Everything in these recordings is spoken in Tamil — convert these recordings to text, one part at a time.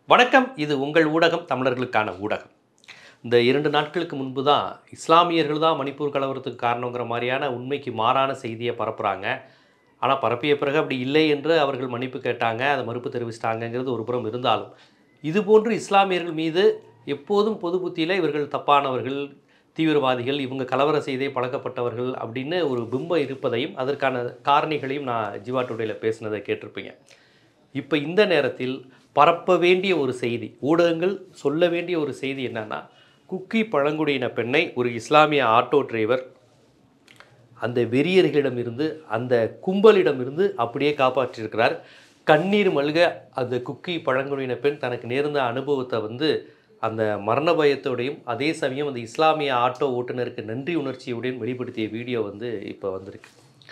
வணக்கம் இது உங்கள் ஊடகம் தமிழர்களுக்கான ஊடகம் இந்த இரண்டு நாட்களுக்கு முன்பு தான் இஸ்லாமியர்கள் தான் மணிப்பூர் கலவரத்துக்கு காரணங்கிற மாதிரியான உண்மைக்கு மாறான செய்தியை பரப்புகிறாங்க ஆனால் பரப்பிய பிறகு அப்படி இல்லை என்று அவர்கள் மன்னிப்பு கேட்டாங்க அதை மறுப்பு தெரிவிச்சிட்டாங்கங்கிறது ஒரு புறம் இருந்தாலும் இதுபோன்று இஸ்லாமியர்கள் மீது எப்போதும் பொது புத்தியில் இவர்கள் தப்பானவர்கள் தீவிரவாதிகள் இவங்க கலவரம் செய்தே பழக்கப்பட்டவர்கள் அப்படின்னு ஒரு பிம்பம் இருப்பதையும் அதற்கான காரணிகளையும் நான் ஜீவா டுடேயில் பேசினதை கேட்டிருப்பீங்க இப்போ இந்த நேரத்தில் பரப்ப வேண்டிய ஒரு செய்தி ஊடகங்கள் சொல்ல வேண்டிய ஒரு செய்தி என்னன்னா குக்கி பழங்குடியின பெண்ணை ஒரு இஸ்லாமிய ஆட்டோ டிரைவர் அந்த வெறியர்களிடமிருந்து அந்த கும்பலிடமிருந்து அப்படியே காப்பாற்றியிருக்கிறார் கண்ணீர் மல்க அந்த குக்கி பழங்குடியின பெண் தனக்கு நேர்ந்த அனுபவத்தை வந்து அந்த மரண பயத்தோடையும் அதே சமயம் அந்த இஸ்லாமிய ஆட்டோ ஓட்டுநருக்கு நன்றி உணர்ச்சியோடையும் வெளிப்படுத்திய வீடியோ வந்து இப்போ வந்திருக்கு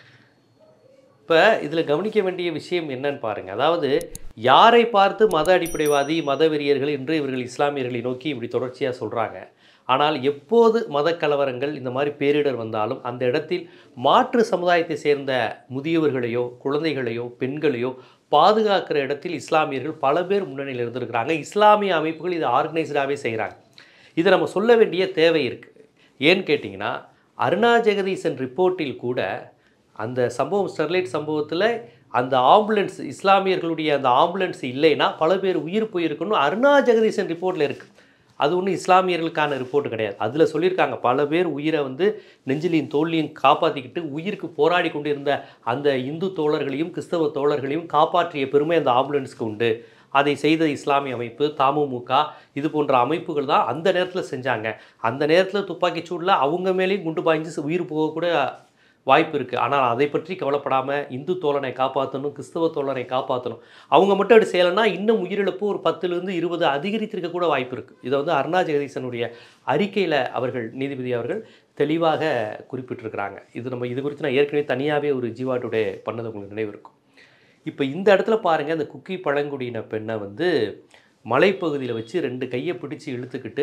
இப்போ இதில் கவனிக்க வேண்டிய விஷயம் என்னன்னு பாருங்கள் அதாவது யாரை பார்த்து மத அடிப்படைவாதி மத வெறியர்கள் என்று இவர்கள் இஸ்லாமியர்களை நோக்கி இப்படி தொடர்ச்சியாக சொல்கிறாங்க ஆனால் எப்போது மத கலவரங்கள் இந்த மாதிரி பேரிடர் வந்தாலும் அந்த இடத்தில் மாற்று சமுதாயத்தை சேர்ந்த முதியவர்களையோ குழந்தைகளையோ பெண்களையோ பாதுகாக்கிற இடத்தில் இஸ்லாமியர்கள் பல பேர் முன்னணியில் இருந்திருக்கிறாங்க இஸ்லாமிய அமைப்புகள் இதை ஆர்கனைஸ்டாகவே செய்கிறாங்க இதை நம்ம சொல்ல வேண்டிய தேவை இருக்குது ஏன்னு கேட்டிங்கன்னா அருணா ஜெகதீசன் ரிப்போர்ட்டில் கூட அந்த சம்பவம் ஸ்டெர்லைட் சம்பவத்தில் அந்த ஆம்புலன்ஸ் இஸ்லாமியர்களுடைய அந்த ஆம்புலன்ஸ் இல்லைன்னா பல பேர் உயிர் போயிருக்குன்னு அருணா ஜெகதீசன் ரிப்போர்ட்டில் இருக்குது அது ஒன்றும் இஸ்லாமியர்களுக்கான ரிப்போர்ட் கிடையாது அதில் சொல்லியிருக்காங்க பல பேர் உயிரை வந்து நெஞ்சிலையும் தோல்லையும் காப்பாற்றிக்கிட்டு உயிருக்கு போராடி கொண்டு இருந்த அந்த இந்து தோழர்களையும் கிறிஸ்தவ தோழர்களையும் காப்பாற்றிய பெருமை அந்த ஆம்புலன்ஸ்க்கு உண்டு அதை செய்த இஸ்லாமிய அமைப்பு தமுமுக இது போன்ற அமைப்புகள் தான் அந்த நேரத்தில் செஞ்சாங்க அந்த நேரத்தில் துப்பாக்கிச் சூடில் அவங்க மேலேயும் குண்டு பாய்ஞ்சு உயிர் போகக்கூட வாய்ப்பு இருக்குது ஆனால் அதை பற்றி கவலைப்படாமல் இந்து தோழனை காப்பாற்றணும் கிறிஸ்தவ தோழனை காப்பாற்றணும் அவங்க மட்டும் அப்படி செய்யலைன்னா இன்னும் உயிரிழப்பு ஒரு பத்துலேருந்து இருபது அதிகரித்திருக்க கூட வாய்ப்பு இருக்குது இதை வந்து அருணா ஜெகதீசனுடைய அறிக்கையில் அவர்கள் நீதிபதி அவர்கள் தெளிவாக குறிப்பிட்டிருக்கிறாங்க இது நம்ம இது குறித்து நான் ஏற்கனவே தனியாகவே ஒரு ஜீவா டுடே பண்ணது உங்களுக்கு நினைவு இருக்கும் இப்போ இந்த இடத்துல பாருங்கள் அந்த குக்கி பழங்குடியின பெண்ணை வந்து மலைப்பகுதியில் வச்சு ரெண்டு கையை பிடிச்சி இழுத்துக்கிட்டு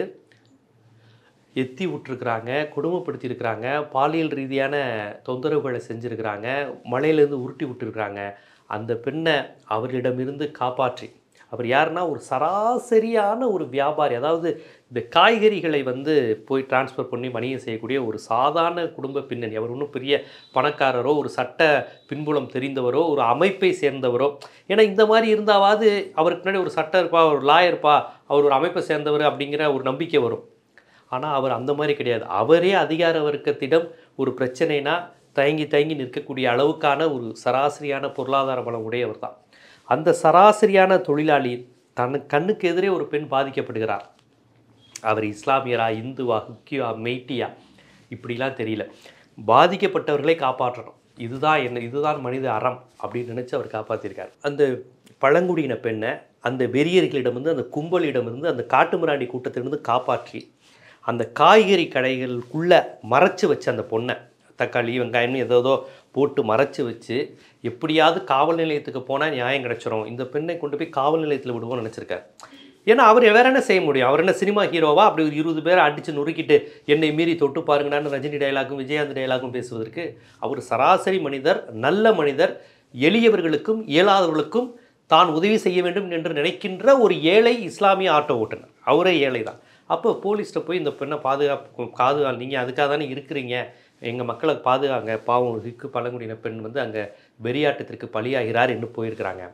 எத்தி விட்டுருக்குறாங்க கொடுமைப்படுத்தியிருக்கிறாங்க பாலியல் ரீதியான தொந்தரவுகளை செஞ்சுருக்கிறாங்க மலையிலேருந்து உருட்டி விட்டுருக்குறாங்க அந்த பெண்ணை அவர்களிடமிருந்து காப்பாற்றி அவர் யாருன்னா ஒரு சராசரியான ஒரு வியாபாரி அதாவது இந்த காய்கறிகளை வந்து போய் டிரான்ஸ்ஃபர் பண்ணி வணிகம் செய்யக்கூடிய ஒரு சாதாரண குடும்ப பின்னணி அவர் ஒன்றும் பெரிய பணக்காரரோ ஒரு சட்ட பின்புலம் தெரிந்தவரோ ஒரு அமைப்பை சேர்ந்தவரோ ஏன்னா இந்த மாதிரி இருந்தாவது அவருக்கு முன்னாடி ஒரு சட்டம் இருப்பா ஒரு லாயர்ப்பா அவர் ஒரு அமைப்பை சேர்ந்தவர் அப்படிங்கிற ஒரு நம்பிக்கை வரும் ஆனால் அவர் அந்த மாதிரி கிடையாது அவரே அதிகார வர்க்கத்திடம் ஒரு பிரச்சனைனா தயங்கி தயங்கி நிற்கக்கூடிய அளவுக்கான ஒரு சராசரியான பொருளாதார பலம் உடையவர் தான் அந்த சராசரியான தொழிலாளி தன் கண்ணுக்கு எதிரே ஒரு பெண் பாதிக்கப்படுகிறார் அவர் இஸ்லாமியரா இந்துவா ஹுக்கியா மெய்ட்டியா இப்படிலாம் தெரியல பாதிக்கப்பட்டவர்களை காப்பாற்றணும் இதுதான் என்ன இதுதான் மனித அறம் அப்படின்னு நினச்சி அவர் காப்பாற்றிருக்கார் அந்த பழங்குடியின பெண்ணை அந்த வெறியர்களிடமிருந்து அந்த கும்பலிடமிருந்து அந்த காட்டுமிராண்டி கூட்டத்திலிருந்து காப்பாற்றி அந்த காய்கறி கடைகளுக்குள்ளே மறைச்சு வச்ச அந்த பொண்ணை தக்காளி வெங்காயம் ஏதோ போட்டு மறைச்சு வச்சு எப்படியாவது காவல் நிலையத்துக்கு போனால் நியாயம் கிடச்சிரும் இந்த பெண்ணை கொண்டு போய் காவல் நிலையத்தில் விடுவோம்னு நினச்சிருக்காரு ஏன்னா அவர் வேற என்ன செய்ய முடியும் அவர் என்ன சினிமா ஹீரோவா அப்படி ஒரு இருபது பேர் அடித்து நொறுக்கிட்டு என்னை மீறி தொட்டு பாருங்கடான்னு ரஜினி டைலாகும் விஜயகாந்த் டைலாகும் பேசுவதற்கு அவர் சராசரி மனிதர் நல்ல மனிதர் எளியவர்களுக்கும் இயலாதவர்களுக்கும் தான் உதவி செய்ய வேண்டும் என்று நினைக்கின்ற ஒரு ஏழை இஸ்லாமிய ஆட்டோ ஓட்டுநர் அவரே ஏழை தான் அப்போ போலீஸ்கிட்ட போய் இந்த பெண்ணை பாதுகாப்பு பாதுகா நீங்கள் அதுக்காக தானே இருக்கிறீங்க எங்கள் மக்களை பாதுகாங்க பாவம் ஹிக்கு பழங்குடியின பெண் வந்து அங்கே வெறியாட்டத்திற்கு பலியாகிறார் என்று போயிருக்கிறாங்க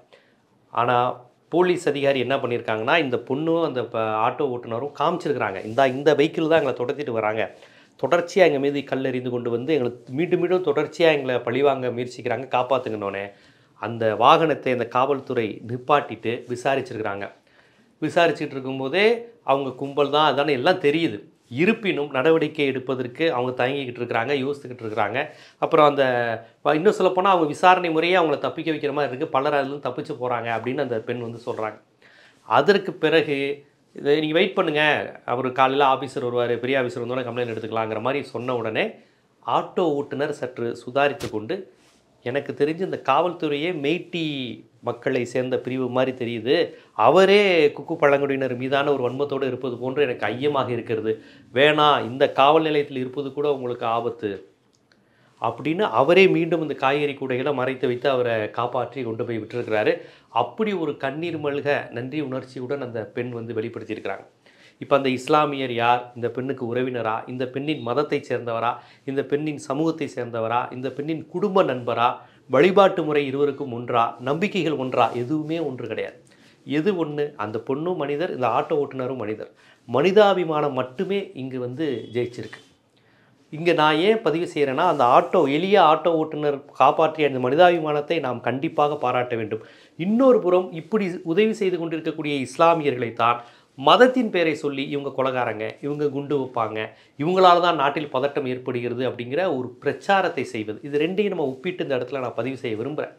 ஆனால் போலீஸ் அதிகாரி என்ன பண்ணியிருக்காங்கன்னா இந்த பொண்ணும் அந்த ப- ஆட்டோ ஓட்டுநரும் காமிச்சிருக்கிறாங்க இந்த இந்த வெஹிக்கிள் தான் எங்களை தொடர்த்திட்டு வராங்க தொடர்ச்சியாக எங்கள் மீது கல்லெறிந்து கொண்டு வந்து எங்களுக்கு மீண்டும் மீண்டும் தொடர்ச்சியாக எங்களை பழிவாங்க முயற்சிக்கிறாங்க காப்பாற்றுங்கன்னொன்னே அந்த வாகனத்தை அந்த காவல்துறை நிப்பாட்டிட்டு விசாரிச்சிருக்கிறாங்க விசாரிச்சுட்டு இருக்கும்போதே அவங்க கும்பல் தான் அதானே எல்லாம் தெரியுது இருப்பினும் நடவடிக்கை எடுப்பதற்கு அவங்க தயங்கிக்கிட்டு இருக்கிறாங்க யோசித்துக்கிட்டு இருக்கிறாங்க அப்புறம் அந்த வ- இன்னும் சொல்லப்போனால் அவங்க விசாரணை முறையே அவங்கள தப்பிக்க வைக்கிற மாதிரி இருக்குது பலர் அதுலேருந்து தப்பிச்சு போகிறாங்க அப்படின்னு அந்த பெண் வந்து சொல்கிறாங்க அதற்கு பிறகு இதை நீங்கள் வெயிட் பண்ணுங்கள் அவர் காலையில் ஆஃபீஸர் வருவார் பெரிய ஆஃபீஸர் வந்தோடனே கம்ப்ளைண்ட் எடுத்துக்கலாங்கிற மாதிரி சொன்ன உடனே ஆட்டோ ஓட்டுநர் சற்று சுதாரித்து கொண்டு எனக்கு தெரிஞ்சு இந்த காவல்துறையே மெய்ட்டி மக்களை சேர்ந்த பிரிவு மாதிரி தெரியுது அவரே குக்கு பழங்குடியினர் மீதான ஒரு வன்மத்தோடு இருப்பது போன்று எனக்கு ஐயமாக இருக்கிறது வேணாம் இந்த காவல் நிலையத்தில் இருப்பது கூட உங்களுக்கு ஆபத்து அப்படின்னு அவரே மீண்டும் இந்த காய்கறி கூடைகளை மறைத்து வைத்து அவரை காப்பாற்றி கொண்டு போய் விட்டுருக்கிறாரு அப்படி ஒரு கண்ணீர் மல்க நன்றி உணர்ச்சியுடன் அந்த பெண் வந்து வெளிப்படுத்தியிருக்கிறாங்க இப்போ அந்த இஸ்லாமியர் யார் இந்த பெண்ணுக்கு உறவினரா இந்த பெண்ணின் மதத்தை சேர்ந்தவரா இந்த பெண்ணின் சமூகத்தை சேர்ந்தவரா இந்த பெண்ணின் குடும்ப நண்பரா வழிபாட்டு முறை இருவருக்கும் ஒன்றா நம்பிக்கைகள் ஒன்றா எதுவுமே ஒன்று கிடையாது எது ஒன்று அந்த பொண்ணும் மனிதர் இந்த ஆட்டோ ஓட்டுநரும் மனிதர் மனிதாபிமானம் மட்டுமே இங்கு வந்து ஜெயிச்சிருக்கு இங்கே நான் ஏன் பதிவு செய்கிறேன்னா அந்த ஆட்டோ எளிய ஆட்டோ ஓட்டுநர் காப்பாற்றிய அந்த மனிதாபிமானத்தை நாம் கண்டிப்பாக பாராட்ட வேண்டும் இன்னொரு புறம் இப்படி உதவி செய்து கொண்டிருக்கக்கூடிய இஸ்லாமியர்களை தான் மதத்தின் பெயரை சொல்லி இவங்க கொலகாரங்க இவங்க குண்டு வைப்பாங்க இவங்களால தான் நாட்டில் பதட்டம் ஏற்படுகிறது அப்படிங்கிற ஒரு பிரச்சாரத்தை செய்வது இது ரெண்டையும் நம்ம ஒப்பிட்டு இந்த இடத்துல நான் பதிவு செய்ய விரும்புகிறேன்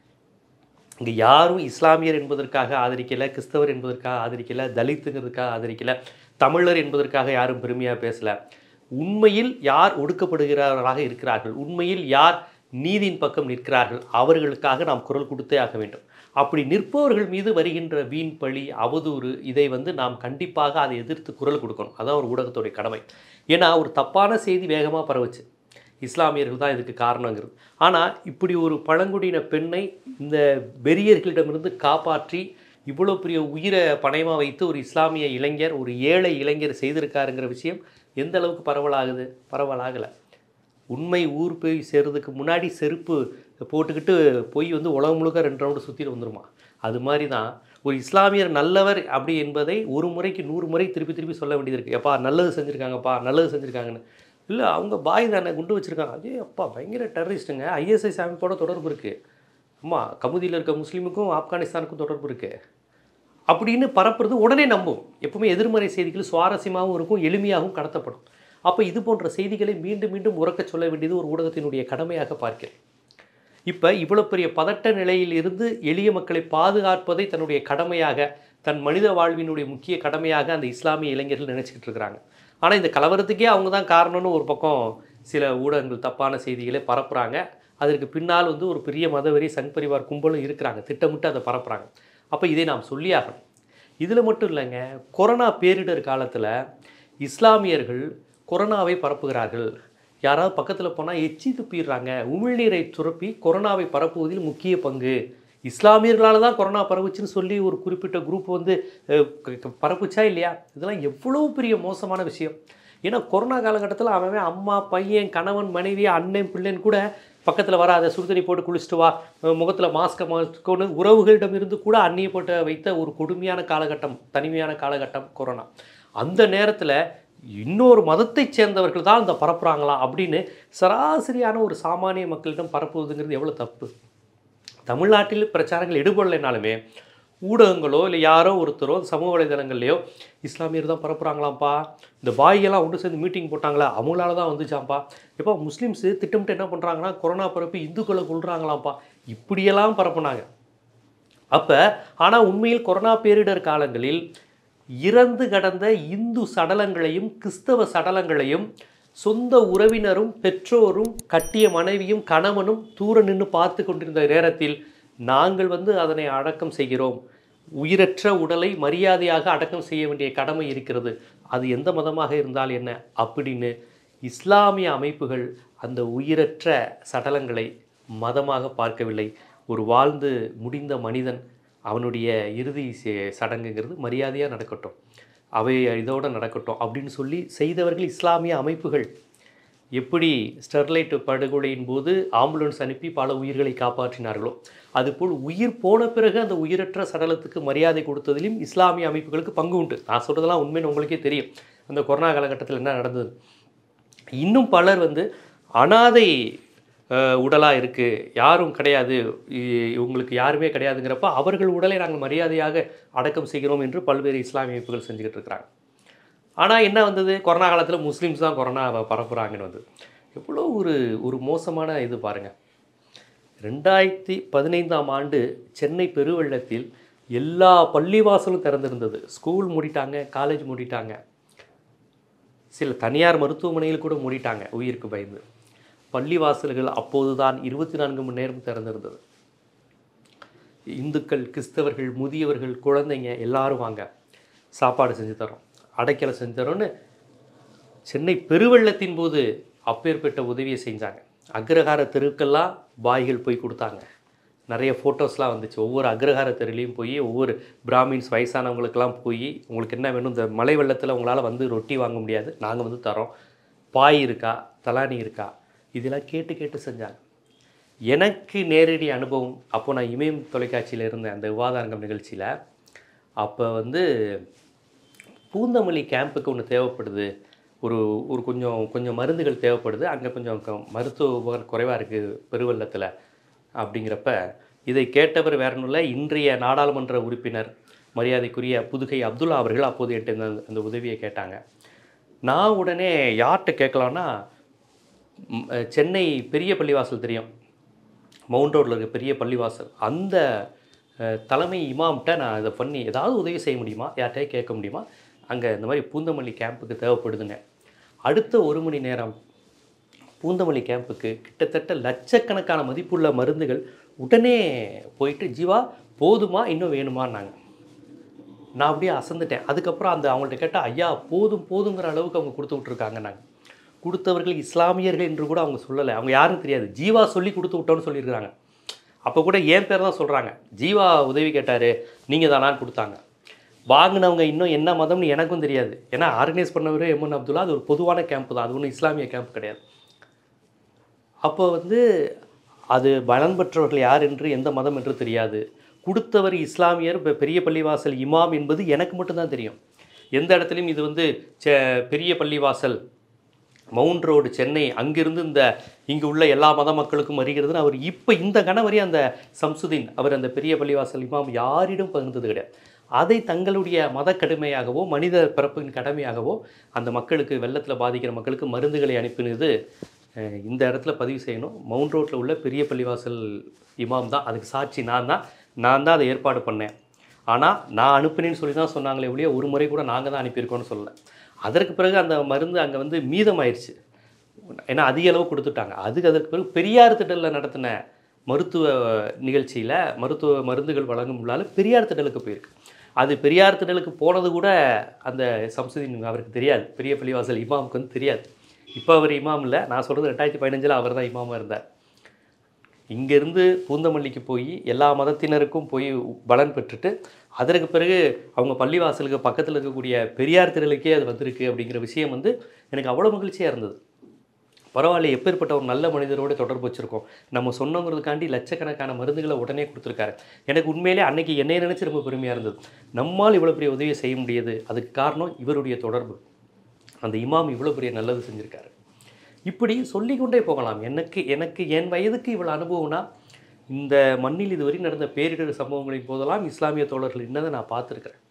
இங்கே யாரும் இஸ்லாமியர் என்பதற்காக ஆதரிக்கலை கிறிஸ்தவர் என்பதற்காக ஆதரிக்கலை தலித்துங்கிறதுக்காக ஆதரிக்கலை தமிழர் என்பதற்காக யாரும் பெருமையாக பேசலை உண்மையில் யார் ஒடுக்கப்படுகிறார்களாக இருக்கிறார்கள் உண்மையில் யார் நீதியின் பக்கம் நிற்கிறார்கள் அவர்களுக்காக நாம் குரல் கொடுத்தே ஆக வேண்டும் அப்படி நிற்பவர்கள் மீது வருகின்ற வீண் பழி அவதூறு இதை வந்து நாம் கண்டிப்பாக அதை எதிர்த்து குரல் கொடுக்கணும் அதான் ஒரு ஊடகத்துடைய கடமை ஏன்னா ஒரு தப்பான செய்தி வேகமாக பரவுச்சு இஸ்லாமியர்கள் தான் இதுக்கு காரணங்கிறது ஆனால் இப்படி ஒரு பழங்குடியின பெண்ணை இந்த வெறியர்களிடமிருந்து காப்பாற்றி இவ்வளோ பெரிய உயிரை பணயமாக வைத்து ஒரு இஸ்லாமிய இளைஞர் ஒரு ஏழை இளைஞர் செய்திருக்காருங்கிற விஷயம் எந்த அளவுக்கு பரவலாகுது பரவலாகலை உண்மை ஊர் போய் சேர்றதுக்கு முன்னாடி செருப்பு போட்டுக்கிட்டு போய் வந்து உலகம் முழுக்க ரெண்டு ரவுண்டு சுற்றிட்டு வந்துருமா அது மாதிரி தான் ஒரு இஸ்லாமியர் நல்லவர் அப்படி என்பதை ஒரு முறைக்கு நூறு முறை திருப்பி திருப்பி சொல்ல வேண்டியது இருக்குது எப்பா நல்லது செஞ்சுருக்காங்கப்பா நல்லது செஞ்சுருக்காங்கன்னு இல்லை அவங்க பாய் தானே குண்டு வச்சுருக்காங்க அதே அப்பா பயங்கர டெரரிஸ்ட்டுங்க ஐஎஸ்ஐ அமைப்போட தொடர்பு இருக்குது அம்மா கமுதியில் இருக்க முஸ்லீமுக்கும் ஆப்கானிஸ்தானுக்கும் தொடர்பு இருக்குது அப்படின்னு பரப்புறது உடனே நம்பும் எப்பவுமே எதிர்மறை செய்திகள் சுவாரஸ்யமாகவும் இருக்கும் எளிமையாகவும் கடத்தப்படும் அப்போ இது போன்ற செய்திகளை மீண்டும் மீண்டும் உறக்கச் சொல்ல வேண்டியது ஒரு ஊடகத்தினுடைய கடமையாக பார்க்கிறேன் இப்போ இவ்வளோ பெரிய பதட்ட நிலையில் இருந்து எளிய மக்களை பாதுகாப்பதை தன்னுடைய கடமையாக தன் மனித வாழ்வினுடைய முக்கிய கடமையாக அந்த இஸ்லாமிய இளைஞர்கள் நினச்சிக்கிட்டு இருக்கிறாங்க ஆனால் இந்த கலவரத்துக்கே அவங்க தான் காரணம்னு ஒரு பக்கம் சில ஊடகங்கள் தப்பான செய்திகளை பரப்புகிறாங்க அதற்கு பின்னால் வந்து ஒரு பெரிய மதவெறி சங் பரிவார் கும்பலும் இருக்கிறாங்க திட்டமிட்டு அதை பரப்புகிறாங்க அப்போ இதை நாம் சொல்லியாகணும் இதில் மட்டும் இல்லைங்க கொரோனா பேரிடர் காலத்தில் இஸ்லாமியர்கள் கொரோனாவை பரப்புகிறார்கள் யாராவது பக்கத்தில் போனால் எச்சி துப்பிடுறாங்க உமிழ்நீரை சுரப்பி கொரோனாவை பரப்புவதில் முக்கிய பங்கு இஸ்லாமியர்களால் தான் கொரோனா பரவுச்சுன்னு சொல்லி ஒரு குறிப்பிட்ட குரூப் வந்து அஹ், க- க- பரப்புச்சா இல்லையா இதெல்லாம் எவ்வளோ பெரிய மோசமான விஷயம் ஏன்னா கொரோனா காலகட்டத்தில் அவன் அவன் அம்மா பையன் கணவன் மனைவி அண்ணன் பிள்ளைன்னு கூட பக்கத்தில் வராத சுடுதண்ணி போட்டு குளிச்சுட்டு வா முகத்தில் மாஸ்கை மாஸ்கோன்னு உறவுகளிடம் இருந்து கூட அந்நியப்பட்ட வைத்த ஒரு கொடுமையான காலகட்டம் தனிமையான காலகட்டம் கொரோனா அந்த நேரத்தில் இன்னொரு மதத்தைச் சேர்ந்தவர்கள் தான் இந்த பரப்புகிறாங்களா அப்படின்னு சராசரியான ஒரு சாமானிய மக்களிடம் பரப்புவதுங்கிறது எவ்வளோ தப்பு தமிழ்நாட்டில் பிரச்சாரங்கள் ஈடுபடலைனாலுமே ஊடகங்களோ இல்லை யாரோ ஒருத்தரோ சமூக வலைதளங்கள்லையோ இஸ்லாமியர் தான் பரப்புகிறாங்களாம்ப்பா இந்த பாய்கெல்லாம் ஒன்று சேர்ந்து மீட்டிங் போட்டாங்களா அவங்களால தான் வந்துச்சாம்ப்பா இப்போ முஸ்லீம்ஸு திட்டமிட்டு என்ன பண்ணுறாங்கன்னா கொரோனா பரப்பி இந்துக்களை கொள்றாங்களாம்ப்பா இப்படியெல்லாம் பரப்புனாங்க அப்போ ஆனால் உண்மையில் கொரோனா பேரிடர் காலங்களில் இறந்து கடந்த இந்து சடலங்களையும் கிறிஸ்தவ சடலங்களையும் சொந்த உறவினரும் பெற்றோரும் கட்டிய மனைவியும் கணவனும் தூர நின்று பார்த்து கொண்டிருந்த நேரத்தில் நாங்கள் வந்து அதனை அடக்கம் செய்கிறோம் உயிரற்ற உடலை மரியாதையாக அடக்கம் செய்ய வேண்டிய கடமை இருக்கிறது அது எந்த மதமாக இருந்தால் என்ன அப்படின்னு இஸ்லாமிய அமைப்புகள் அந்த உயிரற்ற சடலங்களை மதமாக பார்க்கவில்லை ஒரு வாழ்ந்து முடிந்த மனிதன் அவனுடைய இறுதி சே- சடங்குங்கிறது மரியாதையாக நடக்கட்டும் அவை இதோட நடக்கட்டும் அப்படின்னு சொல்லி செய்தவர்கள் இஸ்லாமிய அமைப்புகள் எப்படி ஸ்டெர்லைட் படுகொலையின் போது ஆம்புலன்ஸ் அனுப்பி பல உயிர்களை காப்பாற்றினார்களோ அதுபோல் உயிர் போன பிறகு அந்த உயிரற்ற சடலத்துக்கு மரியாதை கொடுத்ததிலும் இஸ்லாமிய அமைப்புகளுக்கு பங்கு உண்டு நான் சொல்கிறதெல்லாம் உண்மைன்னு உங்களுக்கே தெரியும் அந்த கொரோனா காலகட்டத்தில் என்ன நடந்தது இன்னும் பலர் வந்து அனாதை உடலாக இருக்குது யாரும் கிடையாது இ- இவங்களுக்கு யாருமே கிடையாதுங்கிறப்ப அவர்கள் உடலை நாங்கள் மரியாதையாக அடக்கம் செய்கிறோம் என்று பல்வேறு இஸ்லாமிய அமைப்புகள் செஞ்சுக்கிட்டு இருக்கிறாங்க ஆனால் என்ன வந்தது கொரோனா காலத்தில் முஸ்லீம்ஸ் தான் கொரோனா பரப்புகிறாங்கன்னு வந்து எவ்வளோ ஒரு ஒரு மோசமான இது பாருங்கள் ரெண்டாயிரத்தி பதினைந்தாம் ஆண்டு சென்னை பெருவெள்ளத்தில் எல்லா பள்ளிவாசலும் திறந்திருந்தது ஸ்கூல் மூடிட்டாங்க காலேஜ் மூடிட்டாங்க சில தனியார் மருத்துவமனைகள் கூட மூடிட்டாங்க உயிருக்கு பயந்து பள்ளிவாசல்கள் அப்போதுதான் இருபத்தி நான்கு மணி நேரம் திறந்திருந்தது இந்துக்கள் கிறிஸ்தவர்கள் முதியவர்கள் குழந்தைங்க எல்லாரும் வாங்க சாப்பாடு செஞ்சு தரோம் அடைக்கலை செஞ்சு தரோன்னு சென்னை பெருவெள்ளத்தின் போது அப்பேற்பட்ட உதவியை செஞ்சாங்க அக்ரஹார தெருக்கெல்லாம் பாய்கள் போய் கொடுத்தாங்க நிறைய ஃபோட்டோஸ்லாம் வந்துச்சு ஒவ்வொரு அக்ரஹார தெருலையும் போய் ஒவ்வொரு பிராமின்ஸ் வயசானவங்களுக்கெல்லாம் போய் உங்களுக்கு என்ன வேணும் இந்த மழை வெள்ளத்தில் உங்களால் வந்து ரொட்டி வாங்க முடியாது நாங்கள் வந்து தரோம் பாய் இருக்கா தலானி இருக்கா இதெல்லாம் கேட்டு கேட்டு செஞ்சாங்க எனக்கு நேரடி அனுபவம் அப்போ நான் இமயம் தொலைக்காட்சியில் இருந்தேன் அந்த விவாதாரங்கம் நிகழ்ச்சியில் அப்போ வந்து பூந்தமல்லி கேம்புக்கு ஒன்று தேவைப்படுது ஒரு ஒரு கொஞ்சம் கொஞ்சம் மருந்துகள் தேவைப்படுது அங்கே கொஞ்சம் க- மருத்துவ உபகரணம் குறைவாக இருக்குது பெருவெள்ளத்தில் அப்படிங்கிறப்ப இதை கேட்டவர் வேற ஒன்றும் இல்லை இன்றைய நாடாளுமன்ற உறுப்பினர் மரியாதைக்குரிய புதுகை அப்துல்லா அவர்கள் அப்போது என்கிட்ட இந்த அந்த உதவியை கேட்டாங்க நான் உடனே யார்கிட்ட கேட்கலான்னா ம், அஹ், சென்னை பெரிய பள்ளிவாசல் தெரியும் மவுண்ட் ரோட்டில் இருக்க பெரிய பள்ளிவாசல் அந்த அஹ், தலைமை இமாம்கிட்ட நான் இதை பண்ணி ஏதாவது உதவி செய்ய முடியுமா யார்கிட்டயே கேட்க முடியுமா அங்கே இந்த மாதிரி பூந்தமல்லி கேம்புக்கு தேவைப்படுதுங்க அடுத்த ஒரு மணி நேரம் பூந்தமல்லி கேம்புக்கு கிட்டத்தட்ட லட்சக்கணக்கான மதிப்புள்ள மருந்துகள் உடனே போயிட்டு ஜீவா போதுமா இன்னும் வேணுமான்னாங்க நான் அப்படியே அசந்துட்டேன் அதுக்கப்புறம் அந்த அவங்கள்ட்ட கேட்டால் ஐயா போதும் போதுங்கிற அளவுக்கு அவங்க கொடுத்து விட்ருக்காங்க நாங்கள் கொடுத்தவர்கள் இஸ்லாமியர்கள் என்று கூட அவங்க சொல்லலை அவங்க யாரும் தெரியாது ஜீவா சொல்லி கொடுத்து விட்டோன்னு சொல்லியிருக்கிறாங்க அப்போ கூட என் பேர் தான் சொல்கிறாங்க ஜீவா உதவி கேட்டார் நீங்கள் தானான்னு கொடுத்தாங்க வாங்கினவங்க இன்னும் என்ன மதம்னு எனக்கும் தெரியாது ஏன்னா ஆர்கனைஸ் பண்ணவர் எம்என் அப்துல்லா அது ஒரு பொதுவான கேம்ப் தான் அது ஒன்றும் இஸ்லாமிய கேம்ப் கிடையாது அப்போ வந்து அது பலன் பெற்றவர்கள் யார் என்று எந்த மதம் என்று தெரியாது கொடுத்தவர் இஸ்லாமியர் இப்போ பெரிய பள்ளிவாசல் இமாம் என்பது எனக்கு மட்டும்தான் தெரியும் எந்த இடத்துலையும் இது வந்து செ பெரிய பள்ளிவாசல் மவுண்ட் ரோடு சென்னை அங்கிருந்து இந்த இங்கு உள்ள எல்லா மத மக்களுக்கும் வருகிறதுன்னு அவர் இப்போ இந்த கணவரி அந்த சம்சுதீன் அவர் அந்த பெரிய பள்ளிவாசல் இமாம் யாரிடம் பகிர்ந்தது கிடையாது அதை தங்களுடைய மத கடமையாகவோ மனித பிறப்பின் கடமையாகவோ அந்த மக்களுக்கு வெள்ளத்தில் பாதிக்கிற மக்களுக்கு மருந்துகளை அனுப்பினது அஹ், இந்த இடத்துல பதிவு செய்யணும் மவுண்ட் ரோட்டில் உள்ள பெரிய பள்ளிவாசல் இமாம் தான் அதுக்கு சாட்சி நான் தான் நான் தான் அதை ஏற்பாடு பண்ணேன் ஆனால் நான் அனுப்பினேன்னு சொல்லி தான் சொன்னாங்களே ஒழிய ஒரு முறை கூட நாங்கள் தான் அனுப்பியிருக்கோம்னு சொல்லலை அதற்கு பிறகு அந்த மருந்து அங்கே வந்து மீதமாயிருச்சு ஏன்னா அதிக அளவு கொடுத்துட்டாங்க அதுக்கு அதற்கு பிறகு பெரியார் திடலில் நடத்தின மருத்துவ நிகழ்ச்சியில் மருத்துவ மருந்துகள் வழங்கும் விழால பெரியார் திடலுக்கு போயிருக்கு அது பெரியார் திடலுக்கு போனது கூட அந்த சம்சுதீன் அவருக்கு தெரியாது பெரிய பள்ளிவாசல் இமாமுக்கு வந்து தெரியாது இப்போ அவர் இமாம் இல்லை நான் சொல்கிறது ரெண்டாயிரத்தி பதினஞ்சில் அவர் தான் இமாமாக இருந்தார் இங்கேருந்து பூந்தமல்லிக்கு போய் எல்லா மதத்தினருக்கும் போய் பலன் பெற்றுட்டு அதற்கு பிறகு அவங்க பள்ளிவாசலுக்கு பக்கத்தில் இருக்கக்கூடிய பெரியார் திரளுக்கே அது வந்திருக்கு அப்படிங்கிற விஷயம் வந்து எனக்கு அவ்வளோ மகிழ்ச்சியாக இருந்தது பரவாயில்ல எப்பேற்பட்ட ஒரு நல்ல மனிதரோட தொடர்பு வச்சுருக்கோம் நம்ம சொன்னோங்கிறதுக்காண்டி லட்சக்கணக்கான மருந்துகளை உடனே கொடுத்துருக்காரு எனக்கு உண்மையிலே அன்னைக்கு என்னைய நினச்சி ரொம்ப பெருமையாக இருந்தது நம்மால் இவ்வளோ பெரிய உதவியை செய்ய முடியுது அதுக்கு காரணம் இவருடைய தொடர்பு அந்த இமாம் இவ்வளோ பெரிய நல்லது செஞ்சுருக்காரு இப்படி சொல்லிக்கொண்டே போகலாம் எனக்கு எனக்கு என் வயதுக்கு இவ்வளோ அனுபவம்னா இந்த மண்ணில் இதுவரை நடந்த பேரிடர் சம்பவங்களின் போதெல்லாம் இஸ்லாமிய தோழர்கள் என்னதை நான் பார்த்துருக்கிறேன்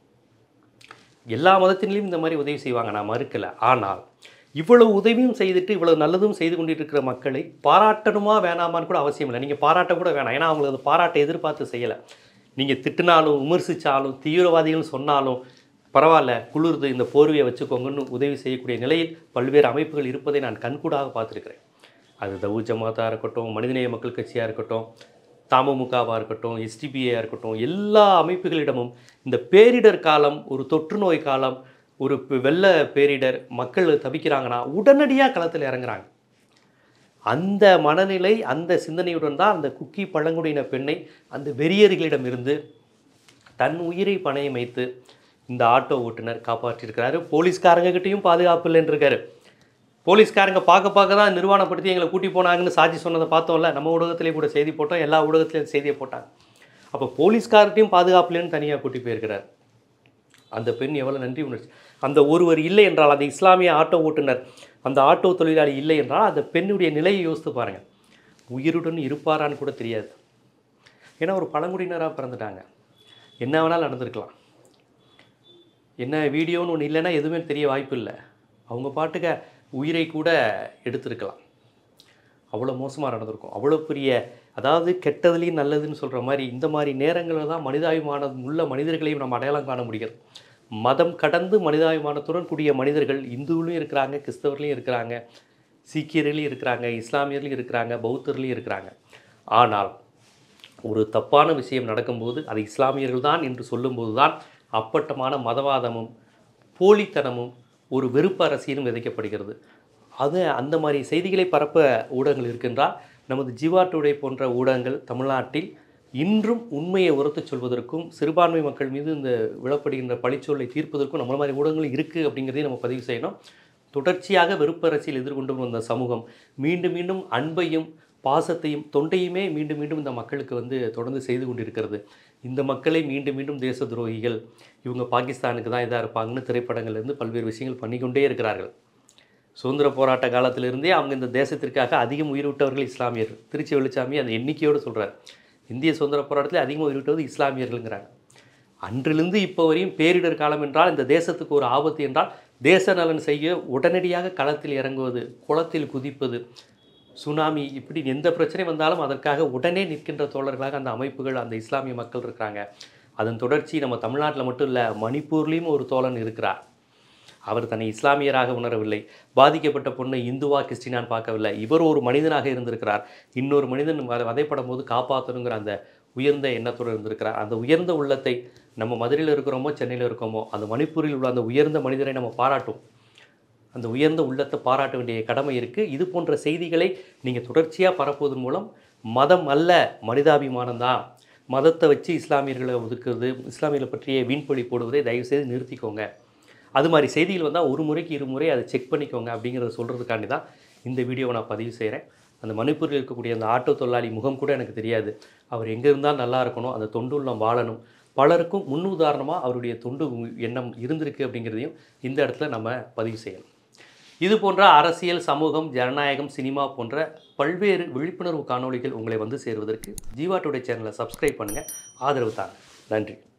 எல்லா மதத்தினிலும் இந்த மாதிரி உதவி செய்வாங்க நான் மறுக்கலை ஆனால் இவ்வளவு உதவியும் செய்துட்டு இவ்வளவு நல்லதும் செய்து கொண்டிட்டு இருக்கிற மக்களை பாராட்டணுமா வேணாமான்னு கூட அவசியம் இல்லை நீங்கள் பாராட்ட கூட வேணாம் ஏன்னா அவங்களுக்கு அது பாராட்டை எதிர்பார்த்து செய்யலை நீங்கள் திட்டினாலும் விமர்சித்தாலும் தீவிரவாதிகள் சொன்னாலும் பரவாயில்ல குளிர்து இந்த போர்வையை வச்சுக்கோங்கன்னு உதவி செய்யக்கூடிய நிலையில் பல்வேறு அமைப்புகள் இருப்பதை நான் கண்கூடாக பார்த்துருக்கிறேன் அது தவு ஜமாத்தாக இருக்கட்டும் மனிதநேய மக்கள் கட்சியாக இருக்கட்டும் தமுமுகவாக இருக்கட்டும் எஸ்டிபிஐயாக இருக்கட்டும் எல்லா அமைப்புகளிடமும் இந்த பேரிடர் காலம் ஒரு தொற்று நோய் காலம் ஒரு ப- வெள்ள பேரிடர் மக்கள் தவிக்கிறாங்கன்னா உடனடியாக களத்தில் இறங்குறாங்க அந்த மனநிலை அந்த சிந்தனையுடன் தான் அந்த குக்கி பழங்குடியின பெண்ணை அந்த வெறியர்களிடமிருந்து தன் உயிரை பணயம் வைத்து இந்த ஆட்டோ ஓட்டுநர் காப்பாற்றியிருக்கிறாரு போலீஸ்காரங்க கிட்டேயும் பாதுகாப்பு இல்லைன்னு இருக்காரு போலீஸ்காரங்க பார்க்க பார்க்க தான் நிர்வாணப்படுத்தி எங்களை கூட்டி போனாங்கன்னு சாட்சி சொன்னதை பார்த்தோம்ல நம்ம ஊடகத்திலேயே கூட செய்தி போட்டோம் எல்லா ஊடகத்திலையும் செய்தியை போட்டாங்க அப்போ போலீஸ்கார்ட்டையும் பாதுகாப்பு இல்லைன்னு தனியாக கூட்டி போயிருக்கிறார் அந்த பெண் எவ்வளோ நன்றி உணர்ச்சி அந்த ஒருவர் இல்லை என்றால் அந்த இஸ்லாமிய ஆட்டோ ஓட்டுநர் அந்த ஆட்டோ தொழிலாளி இல்லை என்றால் அந்த பெண்ணுடைய நிலையை யோசித்து பாருங்கள் உயிருடன் இருப்பாரான்னு கூட தெரியாது ஏன்னா ஒரு பழங்குடியினராக பிறந்துட்டாங்க என்ன வேணாலும் நடந்திருக்கலாம் என்ன வீடியோன்னு ஒன்று இல்லைன்னா எதுவுமே தெரிய வாய்ப்பு இல்லை அவங்க பாட்டுக்க உயிரை கூட எடுத்திருக்கலாம் அவ்வளோ மோசமாக நடந்திருக்கும் அவ்வளோ பெரிய அதாவது கெட்டதுலேயும் நல்லதுன்னு சொல்கிற மாதிரி இந்த மாதிரி நேரங்களில் தான் மனிதாபிமானம் உள்ள மனிதர்களையும் நம்ம அடையாளம் காண முடிகிறது மதம் கடந்து மனிதாபிமானத்துடன் கூடிய மனிதர்கள் இந்துவிலையும் இருக்கிறாங்க கிறிஸ்தவர்லையும் இருக்கிறாங்க சீக்கியர்களையும் இருக்கிறாங்க இஸ்லாமியர்லையும் இருக்கிறாங்க பௌத்தர்லையும் இருக்கிறாங்க ஆனால் ஒரு தப்பான விஷயம் நடக்கும்போது அது இஸ்லாமியர்கள் தான் என்று சொல்லும்போது தான் அப்பட்டமான மதவாதமும் போலித்தனமும் ஒரு வெறுப்பு அரசியலும் விதைக்கப்படுகிறது அது அந்த மாதிரி செய்திகளை பரப்ப ஊடகங்கள் இருக்கின்றால் நமது ஜீவா டுடே போன்ற ஊடகங்கள் தமிழ்நாட்டில் இன்றும் உண்மையை உரத்துச் சொல்வதற்கும் சிறுபான்மை மக்கள் மீது இந்த விழப்படுகின்ற பழிச்சொல்லை தீர்ப்பதற்கும் நம்மள மாதிரி ஊடகங்கள் இருக்குது அப்படிங்கிறதையும் நம்ம பதிவு செய்யணும் தொடர்ச்சியாக வெறுப்பரசியல் எதிர்கொண்டு வந்த சமூகம் மீண்டும் மீண்டும் அன்பையும் பாசத்தையும் தொண்டையுமே மீண்டும் மீண்டும் இந்த மக்களுக்கு வந்து தொடர்ந்து செய்து கொண்டிருக்கிறது இந்த மக்களை மீண்டும் மீண்டும் தேச துரோகிகள் இவங்க பாகிஸ்தானுக்கு தான் இதாக இருப்பாங்கன்னு திரைப்படங்கள்லேருந்து பல்வேறு விஷயங்கள் பண்ணிக்கொண்டே இருக்கிறார்கள் சுதந்திர போராட்ட காலத்திலிருந்தே அவங்க இந்த தேசத்திற்காக அதிகம் உயிர் விட்டவர்கள் இஸ்லாமியர் திருச்சி வெளிச்சாமி அந்த எண்ணிக்கையோடு சொல்கிறார் இந்திய சுதந்திர போராட்டத்தில் அதிகமாக உயிர் விட்டது இஸ்லாமியர்கள்ங்கிறாங்க அன்றிலிருந்து இப்போ வரையும் பேரிடர் காலம் என்றால் இந்த தேசத்துக்கு ஒரு ஆபத்து என்றால் தேச நலன் செய்ய உடனடியாக களத்தில் இறங்குவது குளத்தில் குதிப்பது சுனாமி இப்படி எந்த பிரச்சனை வந்தாலும் அதற்காக உடனே நிற்கின்ற தோழர்களாக அந்த அமைப்புகள் அந்த இஸ்லாமிய மக்கள் இருக்கிறாங்க அதன் தொடர்ச்சி நம்ம தமிழ்நாட்டில் மட்டும் இல்லை மணிப்பூர்லேயும் ஒரு தோழன் இருக்கிறார் அவர் தன்னை இஸ்லாமியராக உணரவில்லை பாதிக்கப்பட்ட பொண்ணை இந்துவா கிறிஸ்டினான்னு பார்க்கவில்லை இவர் ஒரு மனிதனாக இருந்திருக்கிறார் இன்னொரு மனிதன் வ- வதைப்படும் போது காப்பாற்றணுங்கிற அந்த உயர்ந்த எண்ணத்தோடு இருந்திருக்கிறார் அந்த உயர்ந்த உள்ளத்தை நம்ம மதுரையில் இருக்கிறோமோ சென்னையில் இருக்கோமோ அந்த மணிப்பூரில் உள்ள அந்த உயர்ந்த மனிதரை நம்ம பாராட்டும் அந்த உயர்ந்த உள்ளத்தை பாராட்ட வேண்டிய கடமை இருக்குது இது போன்ற செய்திகளை நீங்கள் தொடர்ச்சியாக பரப்புவதன் மூலம் மதம் அல்ல மனிதாபிமானம் தான் மதத்தை வச்சு இஸ்லாமியர்களை ஒதுக்குறது இஸ்லாமியர்களை பற்றிய வீண்பொழி போடுவதை தயவுசெய்து நிறுத்திக்கோங்க அது மாதிரி செய்திகள் வந்தால் ஒரு முறைக்கு இருமுறை அதை செக் பண்ணிக்கோங்க அப்படிங்கிறத சொல்கிறதுக்காண்டி தான் இந்த வீடியோவை நான் பதிவு செய்கிறேன் அந்த மணிப்பூரில் இருக்கக்கூடிய அந்த ஆட்டோ தொழிலாளி முகம் கூட எனக்கு தெரியாது அவர் எங்கே இருந்தால் நல்லா இருக்கணும் அந்த தொண்டுள்ளம் வாழணும் பலருக்கும் முன்னுதாரணமாக அவருடைய தொண்டு எண்ணம் இருந்திருக்கு அப்படிங்கிறதையும் இந்த இடத்துல நம்ம பதிவு செய்யணும் இது போன்ற அரசியல் சமூகம் ஜனநாயகம் சினிமா போன்ற பல்வேறு விழிப்புணர்வு காணொளிகள் உங்களை வந்து சேருவதற்கு ஜீவா டுடே சேனலை சப்ஸ்கிரைப் பண்ணுங்கள் ஆதரவு தாங்க நன்றி